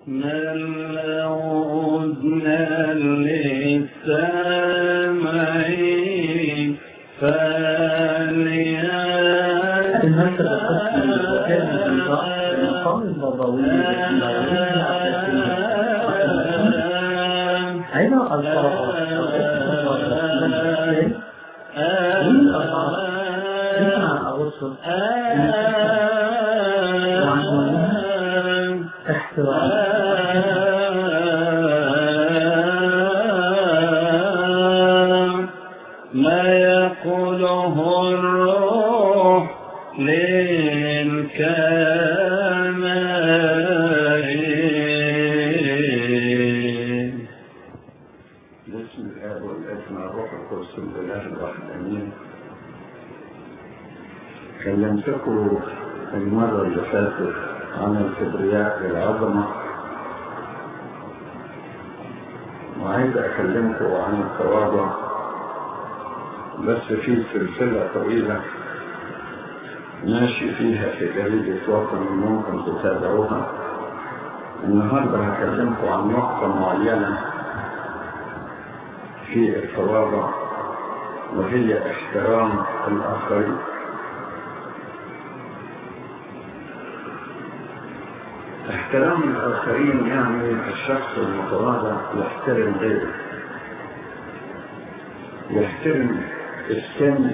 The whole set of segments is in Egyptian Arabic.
من له أذنان للسامع هذه المرتبة القسم وكان الإنصاف المقام النبوي أين الفرق من الأربعة تسعة أغسطس وعنوانها احترام ما يقوله الروح للكامل بسم الآب والابن والروح القدس الإله الواحد آمين. كلمتكم المرة اللي فاتت عن الكبرياء والعظمة وعايز أكلمكم عن التواضع بس في سلسلة طويلة ماشي فيها في جريدة وطن ممكن تتابعوها النهارده هكلمكم عن نقطة معينة في التواضع وهي احترام الآخرين احترام الآخرين يعني الشخص المتواضع يحترم غيره يحترم السن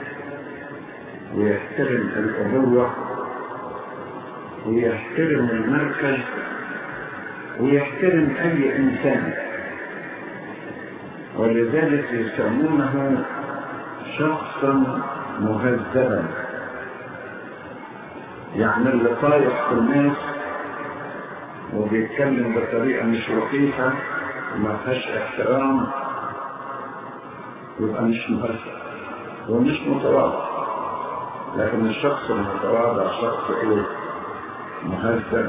ويحترم الأبوة ويحترم المركز ويحترم أي إنسان ولذلك يسمونه شخصا مهذبا يعني اللي طايح في الناس وبيتكلم بطريقة مش لطيفة وما فيهاش احترام يبقى مش مهذب ومش متواضع لكن الشخص المتواضع شخص ايه مهذب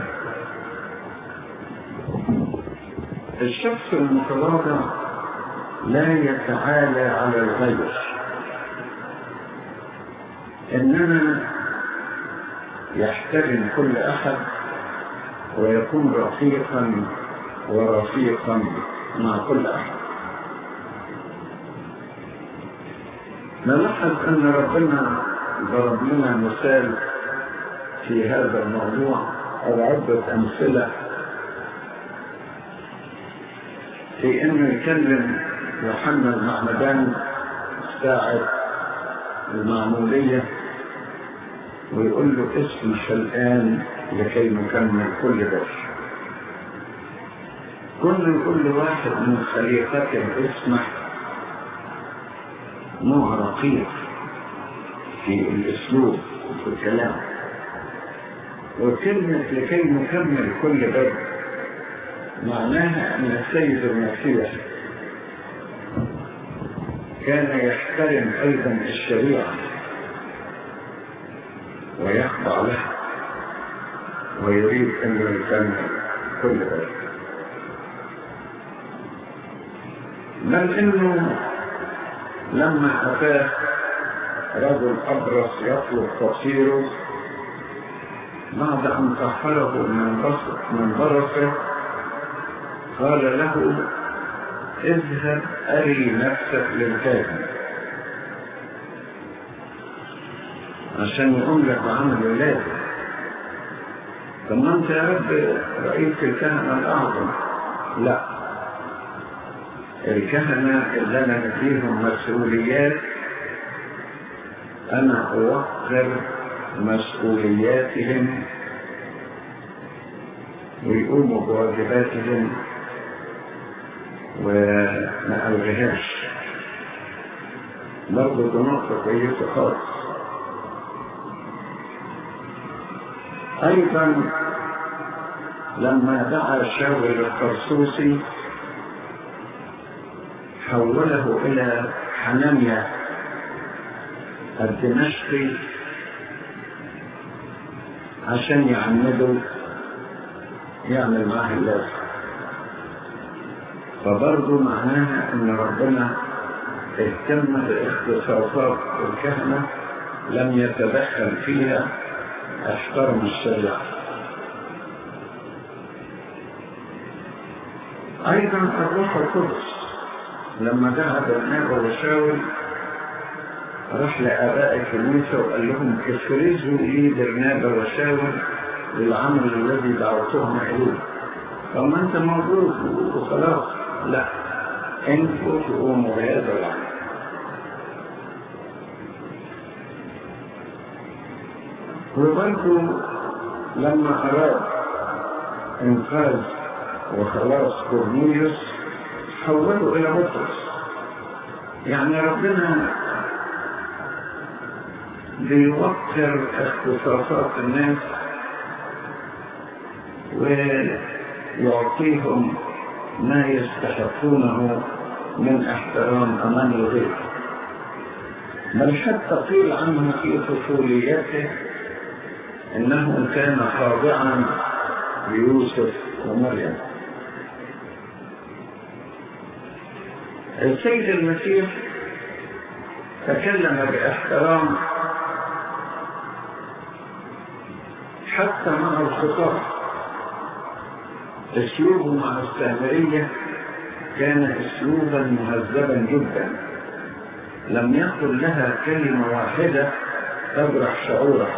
الشخص المتواضع لا يتعالى على الغير انما يحترم كل احد ويكون رفيقا ورفيقا مع كل احد نلاحظ ان ربنا ضرب لنا مثال في هذا الموضوع او عده امثله في انه يكلم يوحنا المعمدان ساعة المعمودية ويقول له اسمح الآن لكي نكمل كل بر كل كل واحد من خليقته اسمح نوع رقيق في الأسلوب وفي الكلام وكلمة لكي نكمل كل بر معناها أن السيد المسيح كان يحترم أيضا الشريعة ويخضع لها ويريد أن يكمل كل ذلك بل إنه لما أتاه رجل أبرص يطلب تطهيره بعد أن طهره من من برصه قال له اذهب أري نفسك للكاهن عشان يقوم لك بعمل ولادك طب ما انت يا رب رئيس الكهنة الأعظم لا الكهنة اللي أنا فيهم مسؤوليات أنا أوقر مسؤولياتهم ويقوموا بواجباتهم وما ألغيهاش برضه دي نقطة كويسة خالص أيضا لما دعا شاول الطرسوسي حوله إلى حنانيا الدمشقي عشان يعمده يعمل معاه اللازم فبرضه معناها ان ربنا اهتم باختصاصات الكهنة لم يتدخل فيها احترم الشريعة أيضا الروح القدس لما دعا برنابا وشاول راح لآباء الكنيسة وقال لهم افرزوا لي برنابا وشاول للعمل الذي دعوتهم إليه طب أنت موجود وخلاص لا انتوا تقوموا بهذا العمل وبرضه لما أراد إنقاذ وخلاص كورنيليوس حوله إلى بطرس يعني ربنا بيوقر اختصاصات الناس ويعطيهم ما يستحقونه من احترام أمام الغير بل حتى قيل عنه في طفوليته انه كان خاضعا ليوسف ومريم السيد المسيح تكلم باحترام حتى مع الخطاب اسلوبه مع السامريه كان اسلوبا مهذبا جدا لم يقل لها كلمه واحده تجرح شعورها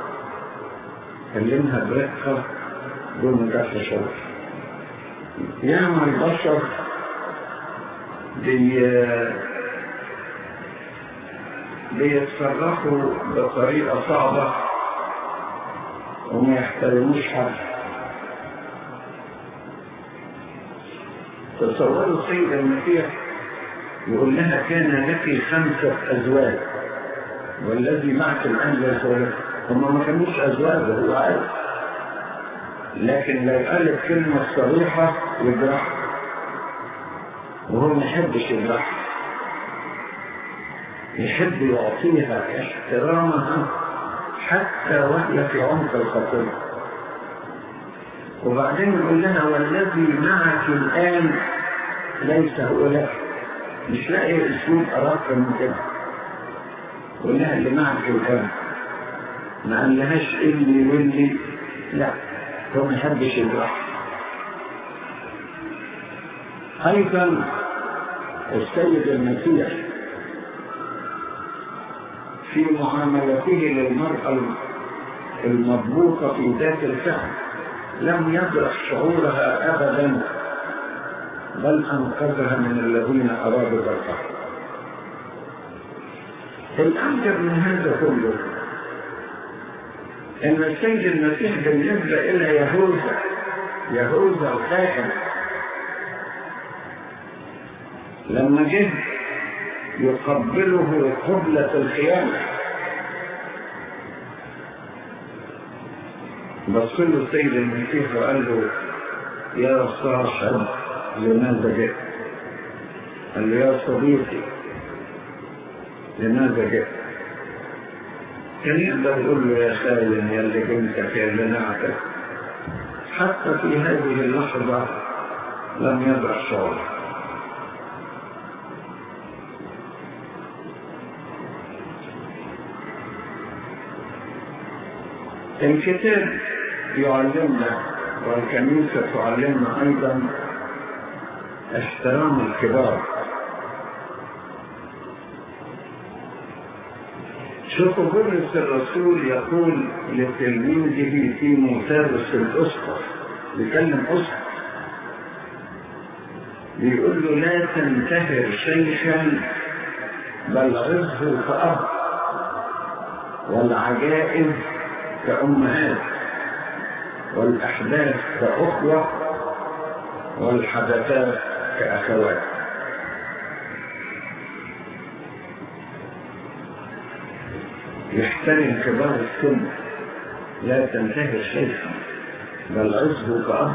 كلمها برقة دون جرح شعور ياما البشر بي بيتصرفوا بطريقة صعبة وما يحترموش حد تصوروا السيد المسيح يقول لها كان لك خمسة أزواج والذي معك الآن ليس لك هم ما كانوش أزواج هو عارف لكن لو قالت كلمة صريحة يجرح وهو ما يحبش يجرح يحب يعطيها احترامها حتى وهي في عمق الخطية وبعدين يقول لها والذي معك الآن ليس هو لك مش لاقي اسلوب أراك من كده يقول لها اللي معك الآن ما قالهاش اللي واللي لا هو ما يحبش يجرح ايضا السيد المسيح في معاملته للمرأة المضبوطة في ذات الفعل لم يجرح شعورها أبدا بل أنقذها من الذين أرادوا جرحها الأعجب من هذا كله ان السيد المسيح بالنسبة الى يهوذا يهوذا الخائن لما جه يقبله قبلة الخيانة بص له السيد المسيح وقال له يا صاحب لماذا جئت؟ قال له يا صديقي لماذا جئت؟ كان يقدر يقول له يا خالد يا اللي بنتك يا اللي نعتك حتى في هذه اللحظة لم يدرك شعور الكتاب يعلمنا والكنيسة تعلمنا أيضا احترام الكبار شوفوا بولس الرسول يقول لتلميذه تيموثاوس الاسقف بيكلم اسقف بيقول له لا تنتهر شيخا بل عظه كأب والعجائز كأمهات والأحداث كأخوة والحدثات كأخوات يحترم كبار السن لا تنتهي شيئا بل عزه كأب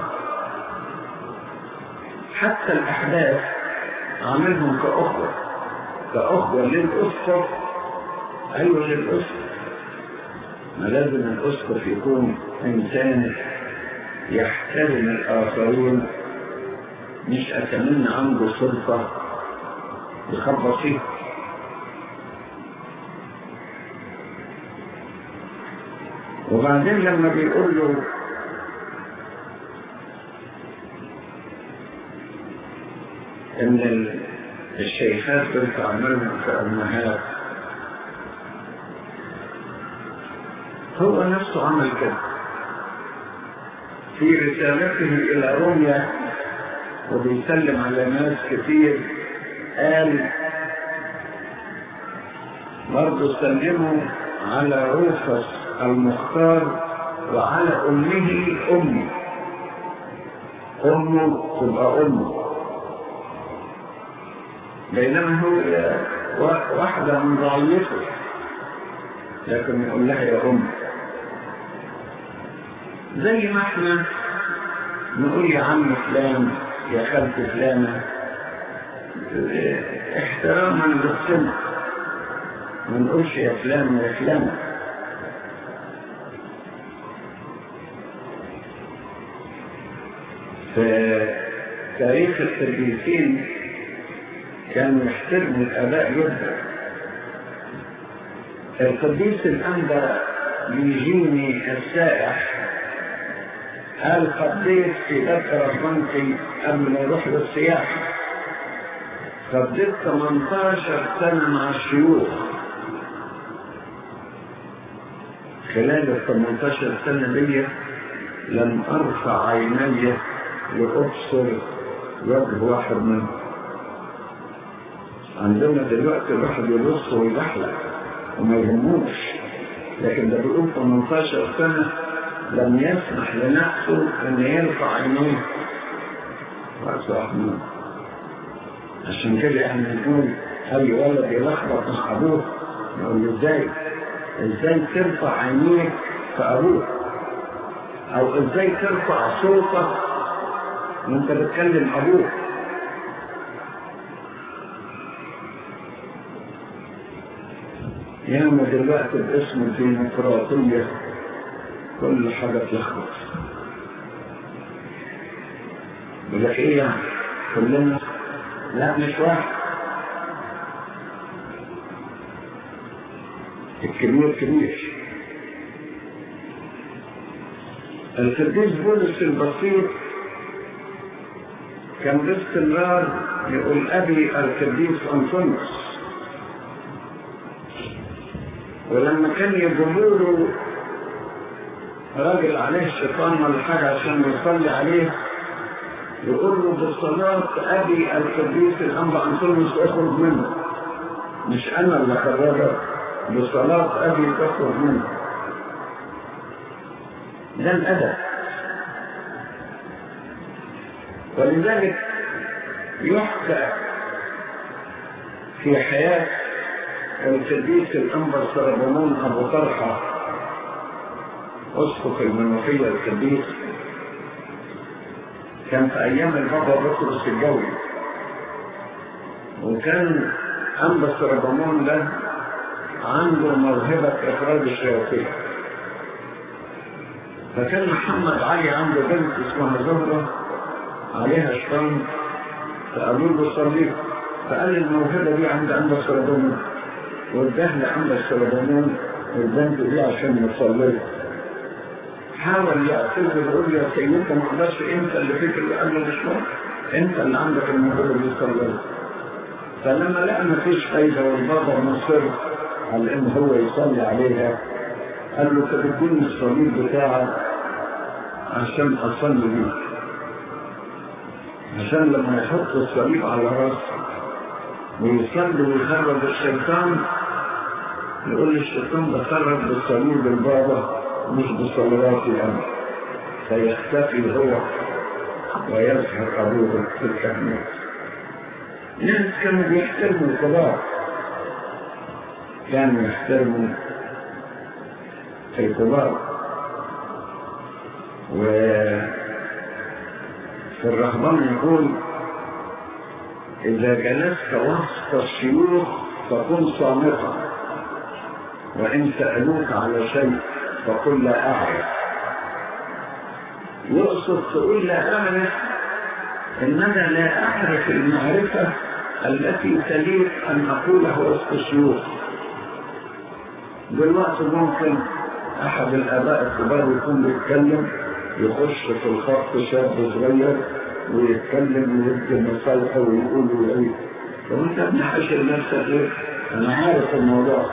حتى الأحداث عاملهم كأخوة كأخوة للأسقف أيوة للأسقف ما لازم الأسقف يكون إنسان يحترم الآخرين مش أتمنى عنده سلطة يخبط فيه وبعدين لما بيقول له ان ال- الشيخات دول تعملهم كأمهات هو نفسه عمل كده في رسالته إلى روميا وبيسلم على ناس كتير قال برضه سلموا على روفس المختار وعلى أمه أمي أمه تبقى أمه بينما هو وا- واحدة من رعيته لكن يقول لها يا أم زي ما احنا نقول يا عم فلان يا خالة فلانة اه، احتراما للسن ما نقولش يا فلان يا فلانة في تاريخ التربيتين كانوا يحترموا الآباء جدا القديس الأنبا بيجيني السائح قال قضيت في ذكرى بنتي قبل ما يروح للسياحة قضيت 18 سنة مع الشيوخ خلال ال 18 سنة دي لم أرفع عيني لأبصر وجه واحد منهم عندنا دلوقتي الواحد يبص ويبحلق وما يهموش لكن ده بيقول 18 سنة لم يسمح لنفسه ان يرفع عينيه رأس رحمن عشان كده احنا نقول اي ولد يلخبط مع ابوه نقول له ازاي ازاي ترفع عينيك في ابوك او ازاي ترفع صوتك وانت بتكلم ابوك ياما دلوقتي باسم الديمقراطية كل حاجة تلخبط يقول لك ايه يعني كلنا لا مش واحد الكبير كبير القديس بولس البسيط كان باستمرار يقول ابي القديس انطونيوس ولما كان يجيبوا له راجل عليه الشيطان ولا حاجه عشان يصلي عليه يقول له بالصلاة أبي القديس الأنبا أنطونيوس اخرج منه مش أنا اللي قررت بصلاة أبي تخرج منه ده الأدب ولذلك يحكى في حياة القديس الأنبا سربمون أبو طلحة أسقف المنوفية القديس كان في أيام البابا بطرس الجوي وكان أنبا سربمون ده عنده موهبة إخراج الشياطين فكان محمد علي عنده بنت اسمها زهرة عليها شيطان فقالوا له صليب فقال الموهبة دي عند أنبا سربمون واداه لأنبا سربمون البنت دي عشان يصلي حاول يعتذر يقول يا سيدي انت ما اقدرش انت اللي فيك اللي قال له مش مهم انت اللي عندك الموهبه دي صلي فلما لقى ما فيش فايده والبابا مصر على ان هو يصلي عليها قال له طب اديني الصليب بتاعك عشان اصلي بيه عشان لما يحط الصليب على راسه ويصلي ويخرج الشيطان يقول الشيطان بخرج بالصليب البابا مش بصلواتي أنا فيختفي هو ويظهر أبوه في الكهنوت ناس كانوا بيحترموا الكبار كانوا يحترموا الكبار و في الرهبان يقول إذا جلست وسط الشيوخ فكن صامتا وإن سألوك على شيء فقل لا أعرف يقصد تقول لا أعرف إننا لا أعرف المعرفة التي تليق أن أقولها وسط الشيوخ دلوقتي ممكن أحد الآباء الكبار يكون بيتكلم يخش في الخط شاب صغير ويتكلم ويدي نصايح ويقول ويعيد طب انت بنحشر نفسك ايه؟ انا عارف الموضوع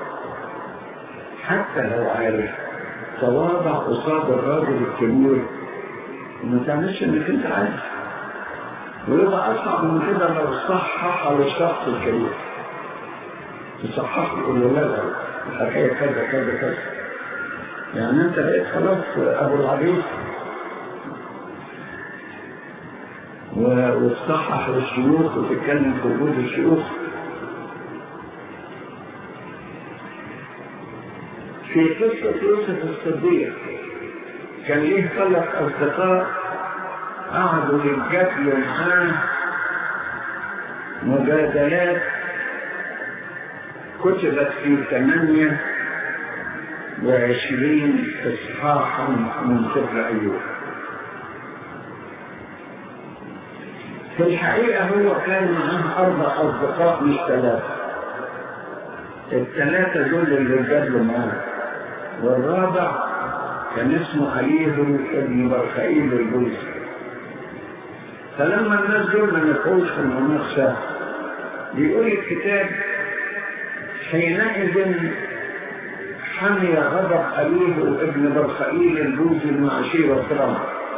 حتى لو عارف تواضع قصاد الراجل الكبير وما تعملش انك انت عارف ويبقى اصعب من كده لو صحح على الشخص الكبير تصحح له يقول له لا لا الحكايه كذا كذا كذا يعني انت بقيت خلاص ابو العريس وتصحح للشيوخ وتتكلم في وجود الشيوخ في قصة يوسف الصديق كان ليه ثلاث أصدقاء قعدوا يتجادلوا معاه مجادلات كتبت في ثمانية وعشرين إصحاحا من سفر أيوب في الحقيقة هو كان معاه أربع أصدقاء مش ثلاثة الثلاثة دول اللي جادلوا معاه والرابع كان اسمه عليه ابن برخائيل البويسي فلما الناس دول ما نفعوش في المناقشة بيقول الكتاب حينئذ حمي غضب أبيه ابن برخائيل البوزي من عشيرة رمى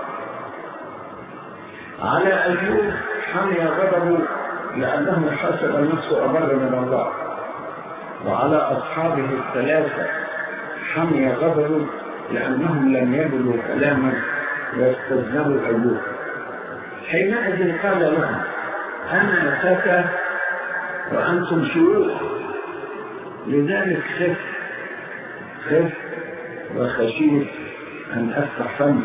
على أيوب حمي غضبه لأنه حسب نفسه أبر من الله وعلى أصحابه الثلاثة حمي غضبه لأنهم لم يبلوا كلاما واستذنبوا أيوب حينئذ قال لهم أنا فتى وأنتم شيوخ لذلك خف خف وخشيت أن أفتح فمي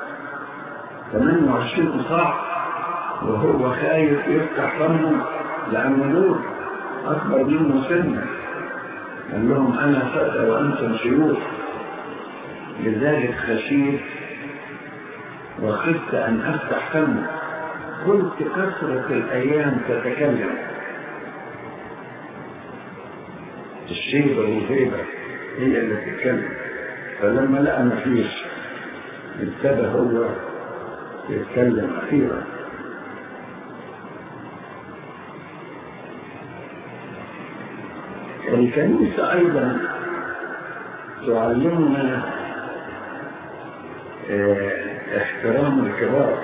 28 صاع وهو خايف يفتح فمه لأنه نور أكبر منه سنا قال لهم أنا فتى وأنتم شيوخ لذلك خشيت وخفت أن أفتح فمي قلت كثرة الأيام تتكلم الشيبة والهيبة هي اللي تتكلم فلما لقى مفيش ابتدى هو يتكلم أخيرا الكنيسة أيضا تعلمنا اه احترام الكبار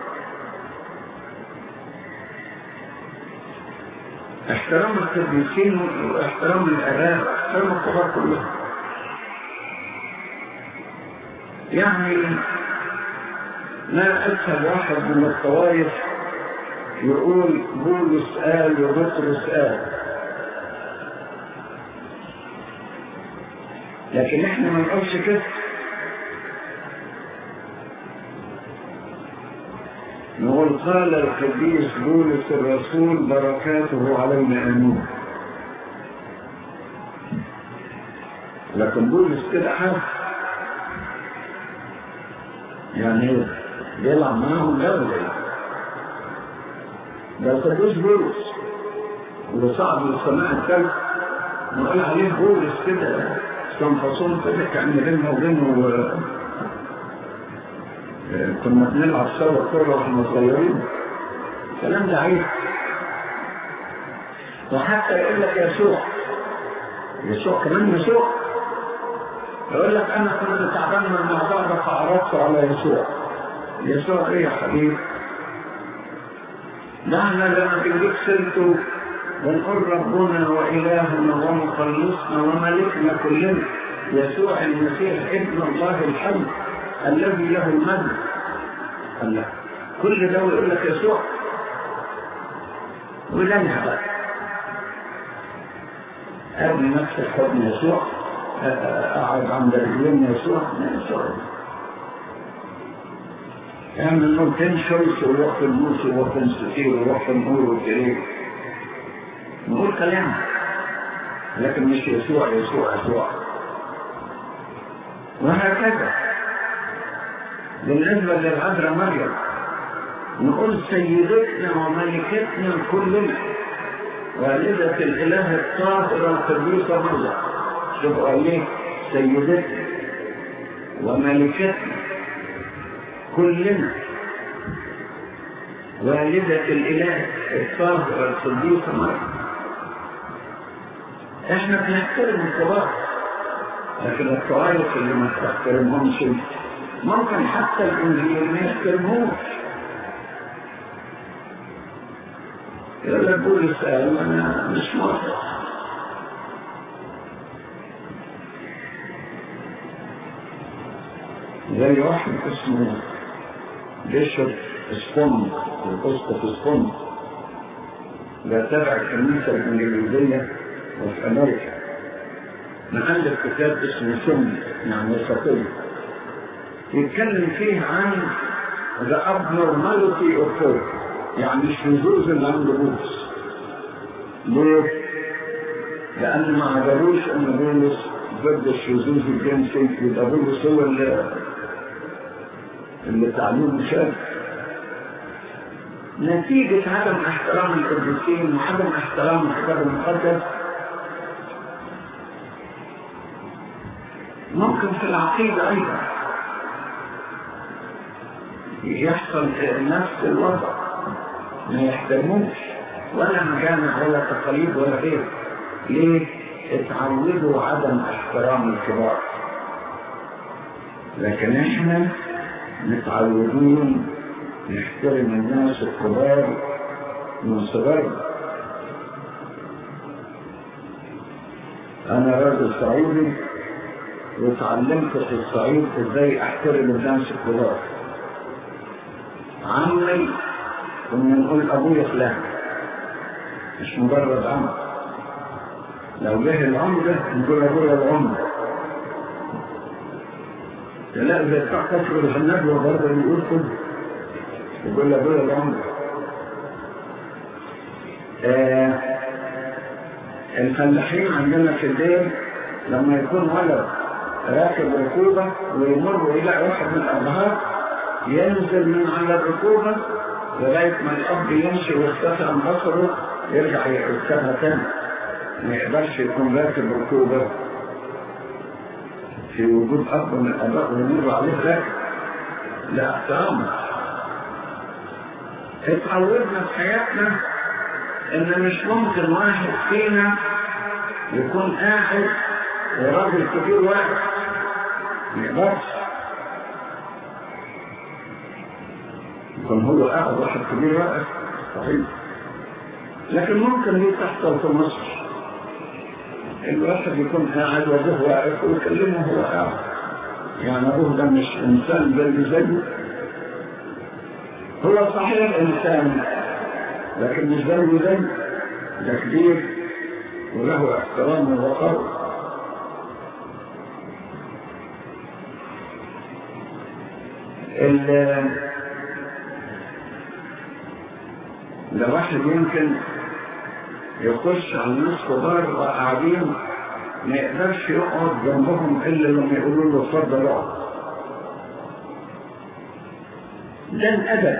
احترام القديسين واحترام الآباء واحترام الكبار كلهم يعني ما أسهل واحد من الطوائف يقول بولس قال وبطرس قال لكن احنا ما نقولش كده نقول قال القديس بولس الرسول بركاته علينا امين لكن بولس كده حاجه يعني بيلعب معاهم جولة ده القديس بولس اللي صعد للسماء الثالث نقول عليه بولس كده استنفصون كده كان بيننا وبينه كنا بنلعب سوا كورة واحنا صغيرين الكلام ده عيب وحتى يقول لك يسوع يسوع كمان يسوع يقول لك انا كنت تعبان من الموضوع ده فعرضت على يسوع يسوع ايه يا حبيبي ده احنا لما بنجيب سيرته ونقول ربنا والهنا ومخلصنا وملكنا كلنا يسوع المسيح ابن الله الحي الذي له المجد الله كل ده يقول لك يسوع ولنها بقى ابني نفس الحضن يسوع اقعد عند رجلين يسوع يسوع اعمل نورتين شمس وروح في النوس وروح في الستير وروح في النور والجرير نقول كلام لكن مش يسوع يسوع يسوع وهكذا بالنسبة للعذراء مريم نقول سيدتنا وملكتنا كلنا والدة الإله الطاهرة القديسة مريم شوفوا عليه سيدتنا وملكتنا كلنا والدة الإله الطاهرة الصديقة مريم احنا بنحترم الكبار لكن الطوائف اللي ما تحترمهمش ممكن حتى الانجيل ما يحترموش يقول لك بولس قال انا مش موافق زي واحد اسمه بيشوب سبوند القسطة سبوند ده تبع الكنيسة الإنجليزية وفي أمريكا مؤلف كتاب اسمه سم يعني وسطية يتكلم فيه عن the abnormality of thought يعني الشذوذ اللي عند بولس ليه؟ لأن ما عجبوش إن بولس ضد الشذوذ الجنسي يبقى بولس هو اللي اللي تعليمه شاذ نتيجة عدم احترام القديسين وعدم احترام الكتاب المقدس ممكن في العقيدة أيضا يحصل نفس الوضع ما يحترموش ولا مجامع ولا تقاليد ولا غيره ليه؟ اتعودوا عدم احترام الكبار لكن احنا متعودين نحترم الناس الكبار من صغرنا انا راجل صعيدي وتعلمت في الصعيد ازاي احترم الناس الكبار عمي كنا نقول ابويا فلان مش مجرد عم لو جه العمدة نقول ابويا العمدة لا اذا بتاع كفر الحناب برضه يقول كده يقول ابويا العمدة آه الفلاحين عندنا في الليل لما يكون ولد راكب ركوبة ويمر إلى واحد من الأبهات ينزل من على الركوبة لغاية ما الأب يمشي ويختفي عن بصره يرجع يركبها تاني ما يقدرش يكون راكب ركوبة في وجود أب من الآباء ويمر عليه راكب لا احترامه اتعودنا في حياتنا ان مش ممكن واحد فينا يكون قاعد وراجل كبير واقف ما يقدرش يكون هو قاعد واحد كبير واقف صحيح لكن ممكن دي تحصل في مصر الواحد يكون قاعد وابوه واقف ويكلمه هو قاعد يعني ابوه ده مش انسان زي زيه هو صحيح انسان لكن مش زيه زي ده كبير وله احترام ووقار ده واحد يمكن يخش على الناس كبار وقاعدين ما يقدرش يقعد جنبهم الا لما يقولوا له اتفضل اقعد ده الادب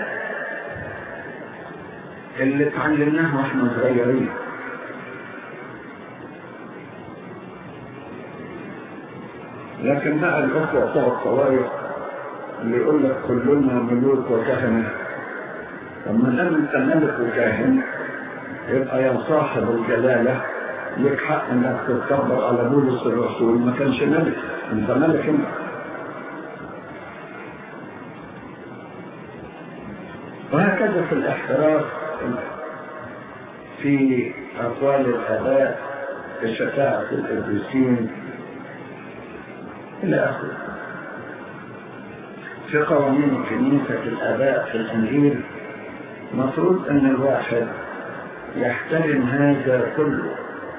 اللي اتعلمناه واحنا صغيرين لكن بقى الاخوه بتوع الطوائف اللي يقول لك كلنا ملوك وكهنه لما دام انت ملك وكاهن يبقى يا صاحب الجلاله لك حق انك تتكبر على بولس الرسول ما كانش ملك انت ملك انت وهكذا في الاحتراف في اقوال الاباء في شفاعه القديسين الى اخره في قوانين كنيسه الاباء في الانجيل مفروض ان الواحد يحترم هذا كله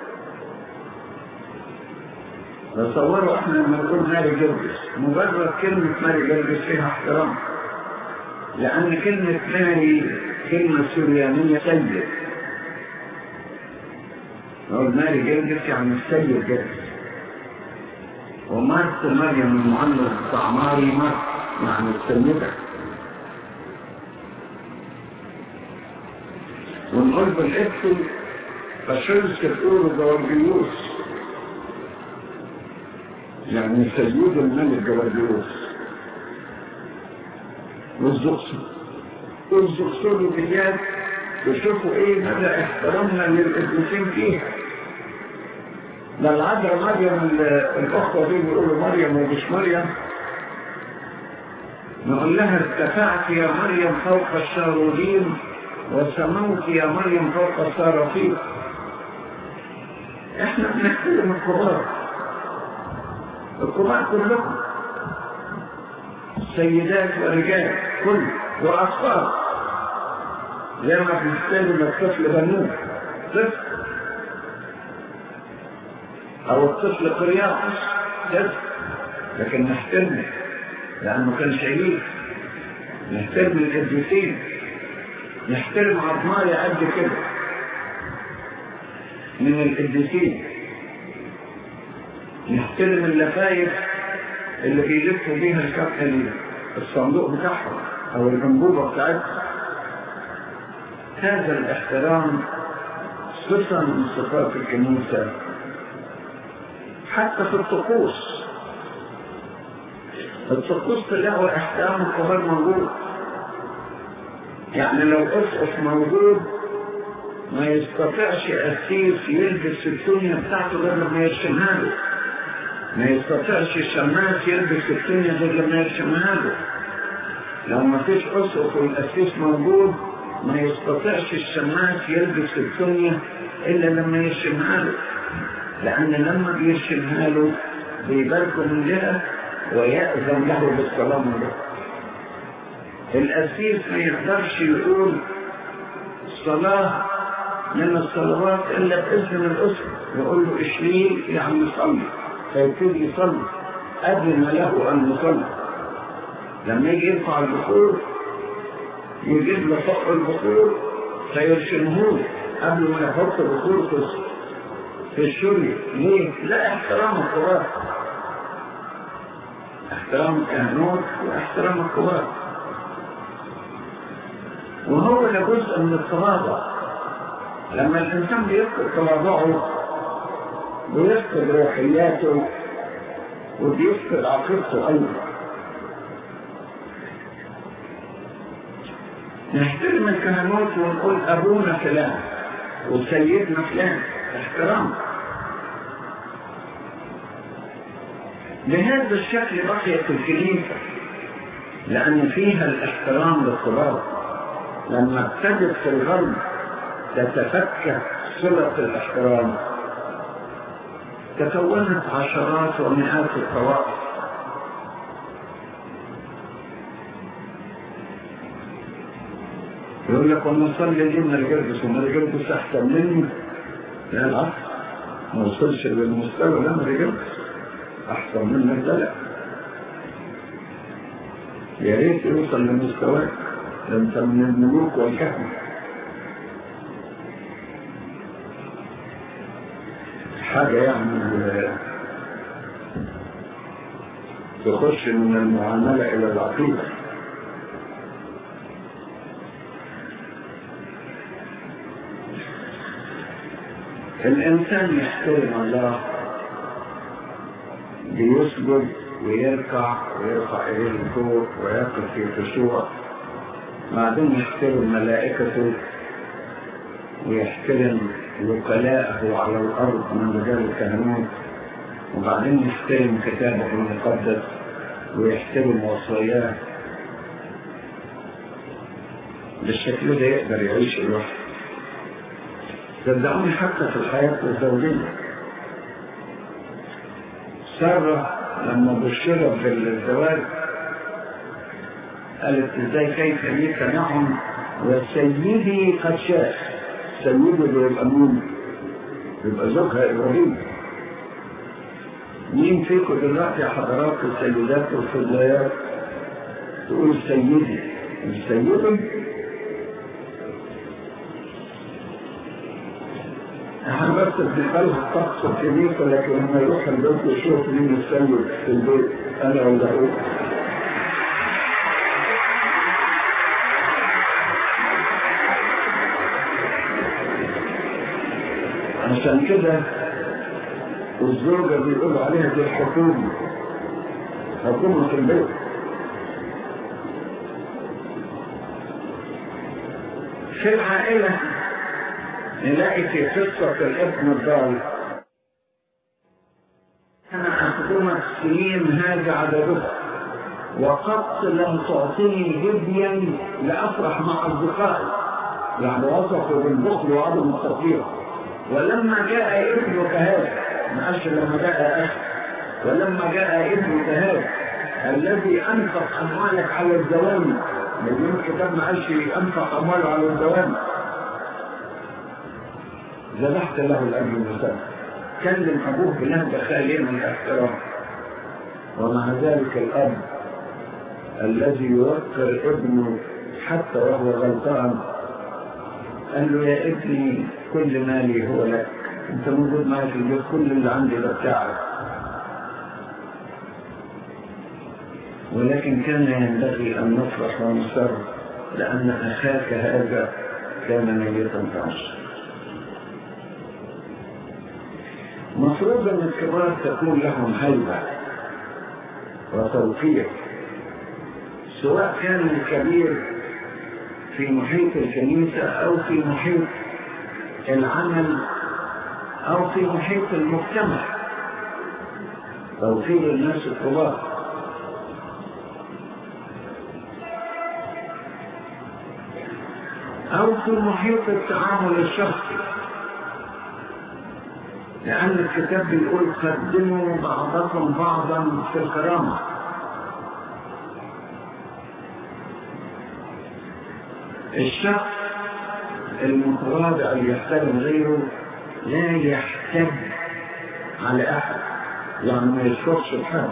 تصوروا احنا لما نقول ماري جرجس مجرد كلمة ماري جرجس فيها احترام لأن كلمة ماري كلمة سوريانية سيد نقول ماري جرجس يعني السيد جرجس ومارت مريم المعلم بتاع ماري مارت يعني السيدة ونقول بالإبسل فشلس تقول جوارجيوس يعني سيد الملك جوارجيوس والزقسي وتبصوا باليد وشوفوا ايه مدى احترامنا للقديسين فيها ده العذراء مريم الاخوه دي بيقولوا مريم ومش مريم نقول لها ارتفعت يا مريم فوق الشارودين وسموت يا مريم فوق الصرافيل احنا بنتكلم الكبار الكبار كلكم سيدات ورجال كل واطفال زي ما بنستلم الطفل بنوه طفل او الطفل قرياس طفل لكن نحترمه لانه كان شهيد نحترم القديسين نحترم عظماية قد كده من القديسين نحترم اللفايف اللي بيلفوا بيها الكف الصندوق بتاعهم او الانبوبه بتاعتهم هذا الاحترام صفه من صفات الكنيسه حتى في الطقوس الطقوس تلاقوا احترام الكبار موجود يعني لو اسقف موجود ما يستطيعش قسيس يلبس الدنيا بتاعته غير لما يرسمها له ما يستطيعش الشماس يلبس الدنيا غير لما يرسمها له لو ما فيش اسقف والقسيس موجود ما يستطيعش الشماس يلبس الدنيا الا لما يرسمها له لان لما بيرسمها له بيباركه من جهه ويأذن له بالسلام عليكم القسيس ما يقدرش يقول صلاة من الصلوات إلا بإذن الأسرة يقول له اشليل يعني صلي فيبتدي يصلي أذن له أن يصلي لما يجي يرفع البخور يجيب له فوق البخور فيرشمه قبل ما يحط البخور في في الشري ليه؟ لا احترام الكبار احترام الكهنوت واحترام الكبار وهو ده جزء من التواضع لما الانسان بيفقد تواضعه بيفقد روحياته وبيفقد عقيدته ايضا نحترم الكهنوت ونقول ابونا فلان وسيدنا فلان احترام بهذا الشكل بقيت الكنيسه لان فيها الاحترام للكبار لما ابتدت في الغرب تتفكك صلة الاحترام تكونت عشرات ومئات الطوائف يقول لك وانا اصلي ليه من الجرجس وما الجرجس احسن مني لا العكس ما وصلش للمستوى ده من الجرجس احسن منك ده لا يا ريت يوصل لمستواك انت من الملوك والكهنة حاجة يعني تخش من المعاملة إلى العقيدة الإنسان يحترم الله بيسجد ويركع ويرفع إليه الكور ويقف في خشوع بعدين يحترم ملائكته ويحترم وكلاءه على الأرض من رجال الكهنوت وبعدين يحترم كتابه المقدس ويحترم وصاياه بالشكل ده يقدر يعيش لوحده صدقوني حتى في الحياة الزوجية سارة لما بشرت بالزواج قالت ازاي كيف لي نعم وسيدي قد شاف سيدي اللي يبقى مين؟ يبقى زوجها ابراهيم مين فيكم دلوقتي يا حضرات السيدات والفضليات تقول سيدي السيدي احنا بس بنقبلها الطقس الكنيسة لكن لما يروح البيت يشوف مين السيد في البيت انا ولا هو عشان كده الزوجة بيقولوا عليها دي الحكومة حكومة البيت في العائلة نلاقي في قصة الابن الضال أنا أخدمك سنين هذا عددها وقد لم تعطني هديا لأفرح مع أصدقائي يعني وصفوا بالبخل وعدم التطبيق ولما جاء ابنك هذا ما قالش لما جاء أخي ولما جاء ابنك هذا الذي أنفق أموالك على الدوام لأن الكتاب ما قالش أنفق أمواله على الدوام ذبحت له الأجر المسلم كلم أبوه بلهجة خالية من الاحترام ومع ذلك الأب الذي يوقر ابنه حتى وهو غلطان قال له يا ابني كل مالي هو لك انت موجود معي في البيت كل اللي عندي ده بتاعك ولكن كان ينبغي ان نفرح ونسر لان اخاك هذا كان ميتا فعشر مفروض ان الكبار تكون لهم هيبه وتوفيق سواء كان الكبير في محيط الكنيسة أو في محيط العمل أو في محيط المجتمع توفير الناس الكبار أو في محيط التعامل الشخصي لأن الكتاب بيقول قدموا بعضكم بعضا في الكرامة الشخص المتواضع اللي يحترم غيره لا يحتج على احد يعني ما يشكرش الحد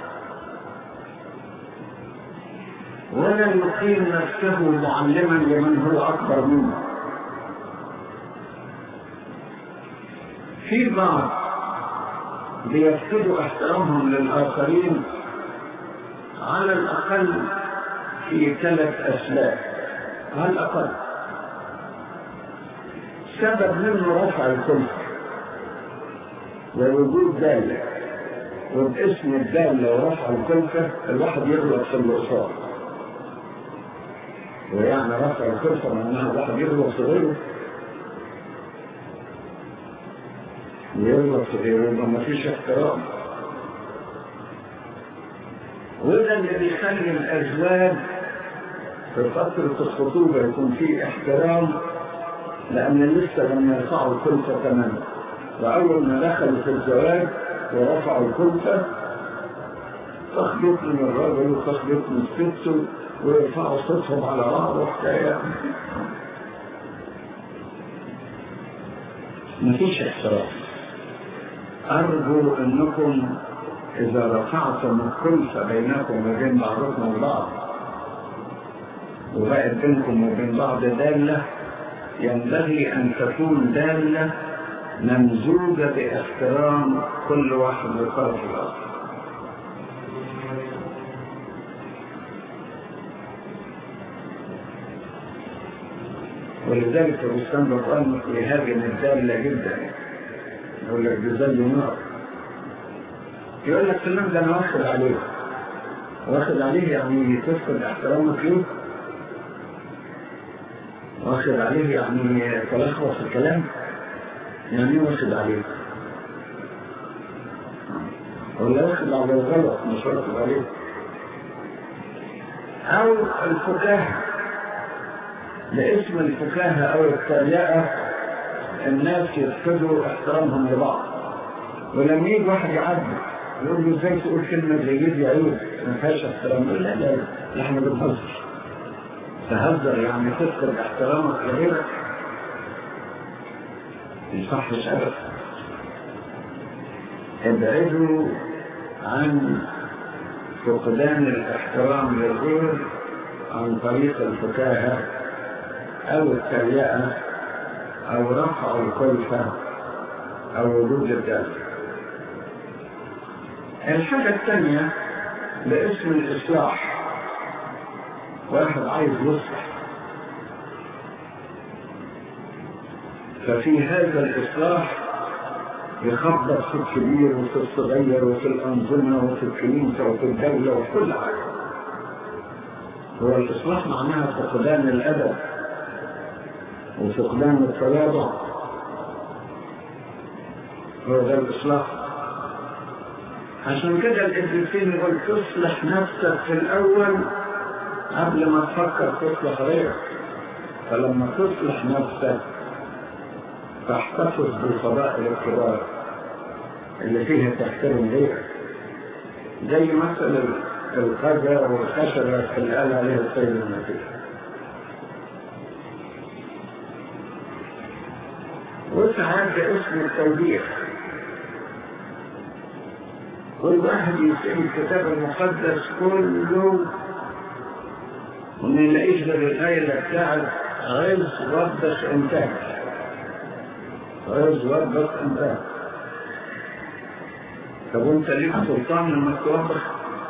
ولا يقيم نفسه معلما لمن هو اكبر منه في بعض بيفقدوا احترامهم للاخرين على الاقل في ثلاث اسباب على الأقل سبب منه رفع الكلفة ووجود دالة وباسم الدالة ورفع الكلفة الواحد يغلط في الأصول ويعني رفع الكلفة معناها الواحد يغلط في غيره يغلط في غيره يبقى مفيش احترام وده اللي بيخلي الأزواج في فترة الخطوبة يكون في احترام لأن لسه لم يرفعوا الكلفة تماما وأول ما دخلوا في الزواج ورفعوا الكلفة تخبط من الراجل وتخبط من الست ويرفعوا صوتهم على بعض وحكاية مفيش احترام أرجو أنكم إذا رفعتم الكلفة بينكم وبين بعضكم البعض وبقت بينكم وبين بعض دالة ينبغي أن تكون دالة ممزوجة باحترام كل واحد للطرف الآخر ولذلك الإسلام القرآن يهاجم الدالة جدا يقول لك ده زي نار يقول لك فلان ده أنا واخد عليه واخد عليه يعني تفقد احترامك له واخد عليه يعني تلخبط في الكلام يعني ايه واخد عليه ولا واخد على الغلط مش واخد عليه او الفكاهة لاسم الفكاهة او التريقة الناس يفقدوا احترامهم لبعض ولما يجي واحد يعدي يقول له ازاي تقول كلمة زي دي عيب ما فيهاش احترام يقول لا لا لا احنا بنهزر تهزر يعني تفقد احترامك لغيرك ما يصحش ابدا ابعدوا عن فقدان الاحترام للغير عن طريق الفكاهة أو التريقة أو رفع الكلفة أو وجود الدم الحاجة الثانية باسم الإصلاح واحد عايز يصلح ففي هذا الإصلاح يخبط في الكبير وفي الصغير وفي الأنظمة وفي الكنيسة وفي الدولة وفي كل حاجة هو الإصلاح معناها فقدان الأدب وفقدان التواضع هو ده الإصلاح عشان كده الإبريسين يقول تصلح نفسك في الأول قبل ما تفكر تصلح غيرك فلما تصلح نفسك تحتفظ بالفضائل الكبار اللي فيها تحترم غيرك زي مثل القذى والخشبة اللي قال عليها السيد المسيح وساعات ده اسم التوبيخ والواحد يسأل الكتاب المقدس كله وما يلاقيش غير الآية اللي بتاعت غيظ ربك انتهى غيظ ربك انتهى طب وانت ليك سلطان انك توبخ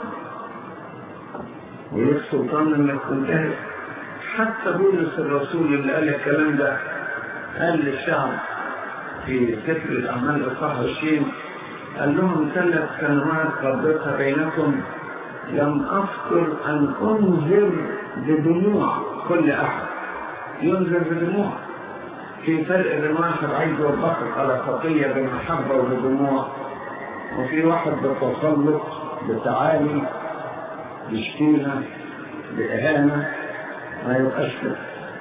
وليك سلطان انك تنتهي حتى بولس الرسول اللي قال الكلام ده قال للشعب في سفر الاعمال اصحاح 20 قال لهم ثلاث كلمات قضيتها بينكم لم أفكر أن أنذر بدموع كل أحد ينذر بدموع في فرق بين واحد عايز يوبخك على خطية بمحبة وبدموع وفي واحد بتسلط بتعالي بشتيمة بإهانة ما يبقاش كده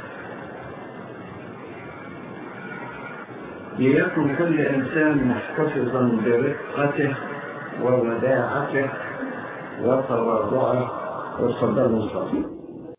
ليكن كل إنسان محتفظا برقته ووداعته وتواضعه وصدره الصغير